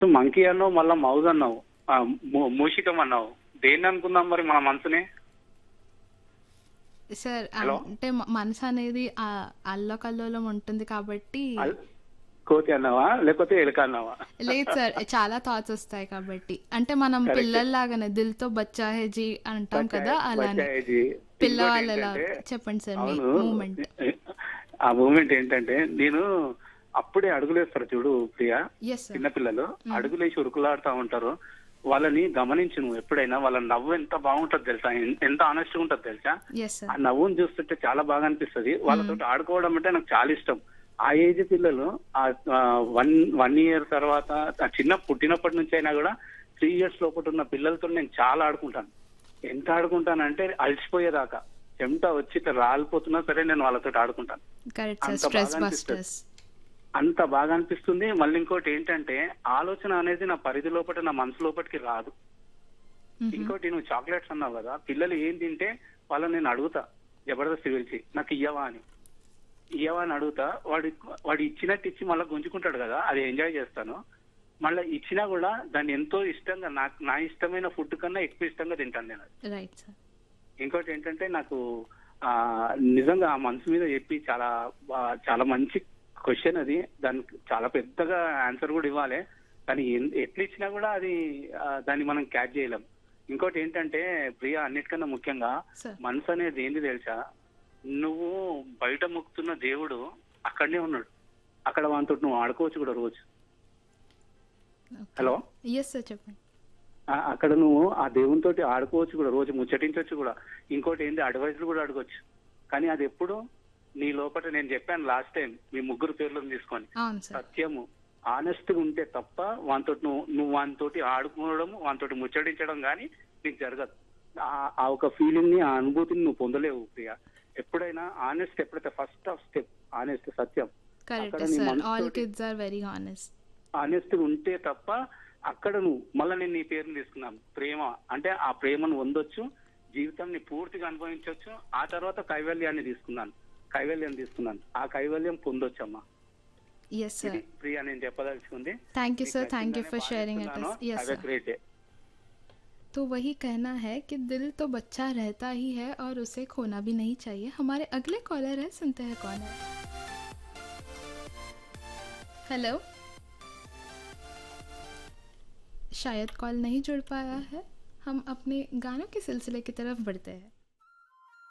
Monkey అన్నావు మళ్ళా మౌజ్ అన్నావు ఆ, మూ- మూషికం అన్నావు దేన్ని అనుకుందాం మరి మన మనసుని సార్ హలో? అంటే మ- మనసు అనేది ఆ అల్లకల్లోలం ఉంటుంది కాబట్టి అల్- కోతి అన్నావా లేకపోతే ఎలుక అన్నావా లేదు సార్ చాలా థాట్స్ వస్తాయి కాబట్టి అంటే మనం Correct. పిల్లల్లాగానే దిల్తో బచ్చా హే జీ అంటాం కదా అలానే బచ్చాయి. పిల్లవాళ్ళలా ఇంకోటి ఏంటంటే, చెప్పండి సార్ మీ అవును మూమెంట్ ఆ మూమెంట్ ఏంటంటే నేను అప్పుడే అడుగులేస్తారు చూడు ప్రియా ఎస్ సార్ చిన్నపిల్లలు అడుగులేసి ఉరుకులాడుతా ఉంటారు వాళ్ళని గమనించు నువ్వు ఎప్పుడైనా వాళ్ళ నవ్వు ఎంత బాగుంటది తెలుసా ఎన్- ఎంత ఆనెస్ట్ ఉంటది తెలుసా ఎస్ ఆ సార్ నవ్వుని చూస్తుంటే చాలా బాగా అనిపిస్తది వాళ్ళతో ఆడుకోవడం అంటే నాకు చాలా ఇష్టం ఆ ఏజ్ పిల్లలు ఆ వన్ వన్ ఇయర్ తర్వాత ఆ చిన్న పుట్టినప్పటి నుంచి అయినా కూడా త్రీ ఇయర్స్ లోపల ఉన్న పిల్లలతో నేను చాలా ఆడుకుంటాను ఎంత ఆడుకుంటానంటే అలసిపోయేదాకా చెమట వచ్చి ఇట్లా రాలిపోతున్నా సరే నేను వాళ్ళతో ఆడుకుంటాను కరెక్ట్ సార్ అంత స్ట్రెస్ బాగా అనిపిస్తుంది. బస్టర్స్ అంత బాగా అనిపిస్తుంది మళ్ళీ ఇంకోటి ఏంటంటే ఆలోచన అనేది నా పరిధి లోపల నా మనసు లోపలికి రాదు ఇంకోటి నువ్వు చాక్లెట్స్ అన్నావు కదా పిల్లలు ఏం తింటే వాళ్ళని నేను అడుగుతా జబర్దస్త్ పిలిచి నాకు ఇయ్యవా అని ఇయ్యవా అని అడుగుతా వాడి వాడు ఇచ్చినట్టు ఇచ్చి మళ్ళీ గుంజుకుంటాడు కదా అది ఎంజాయ్ చేస్తాను మళ్ళీ ఇచ్చినా కూడా దాన్ని ఎంతో ఇష్టంగా నాకు నా ఇష్టమైన ఫుడ్ కన్నా ఎక్కువ ఇష్టంగా తింటాను నేను అది. రైట్ సార్ ఇంకోటి ఏంటంటే నాకు ఆ నిజంగా ఆ మనసు మీద చెప్పి చాలా బా- చాలా మంచి క్వశ్చన్ అది దానికి చాలా పెద్దగా ఆన్సర్ కూడా ఇవ్వాలి కానీ ఎన్- ఎట్లా ఇచ్చినా కూడా అది ఆ, దాన్ని మనం క్యాచ్ చేయలేం ఇంకోటి ఏంటంటే ప్రియ అన్నిటికన్నా ముఖ్యంగా సార్ మనసు అనేది ఏంటి తెలుసా నువ్వు బయట మొక్కుతున్న దేవుడు అక్కడనే ఉన్నాడు అక్కడ వానితో నువ్వు ఆడుకోవచ్చు కూడా రోజు హలో ఎస్ సార్ చెప్పండి ఆ- అక్కడ నువ్వు ఆ దేవునితోటి ఆడుకోవచ్చు కూడా రోజు ముచ్చటించవచ్చు కూడా ఇంకోటి ఏంటి అడ్వైజులు కూడా అడగొచ్చు కానీ అది ఎప్పుడు నీ లోపల నేను చెప్పాను లాస్ట్ టైం మీ ముగ్గురు పేర్లను తీసుకొని అవును సార్ సత్యము ఆనెస్ట్ గా ఉంటే తప్ప వానితో నువ్వు నువ్వు వానితోటి ఆడుకోవడం వానితోటి ముచ్చటించడం కానీ నీకు జరగదు ఆ- ఆ ఒక ఫీలింగ్ ని ఆ అనుభూతిని నువ్వు పొందలేవు ప్రియ ఎప్పుడైనా ఆనెస్ట్ ఎప్పుడైతే ఫస్ట్ ఆఫ్ స్టెప్ ఆనెస్ట్ సత్యం కరెక్ట్ అక్కడ నీ సార్ మనసుతోటి- all kids are very honest honest ఉంటే తప్ప అక్కడ నువ్వు మళ్ళీ నేను నీ పేరుని తీసుకున్నాను ప్రేమ అంటే ఆ ప్రేమను పొందొచ్చు జీవితాన్ని పూర్తిగా అనుభవించవచ్చు ఆ తర్వాత కైవల్యాన్ని తీసుకున్నాను కైవల్యం తీసుకున్నాను ఆ కైవల్యం పొందొచ్చమ్మా ఎస్ సార్ ఇది ప్రియా నేను చెప్పదలుచుకుంది thank you sir thank you for sharing it yes have a sir great day तो वही कहना है कि दिल तो बच्चा रहता ही है और उसे खोना भी नहीं चाहिए हमारे अगले कॉलर है सुनते हैं कौन है हेलो शायद कॉल नहीं जुड़ पाया है हम अपने गानों के सिलसिले की तरफ बढ़ते हैं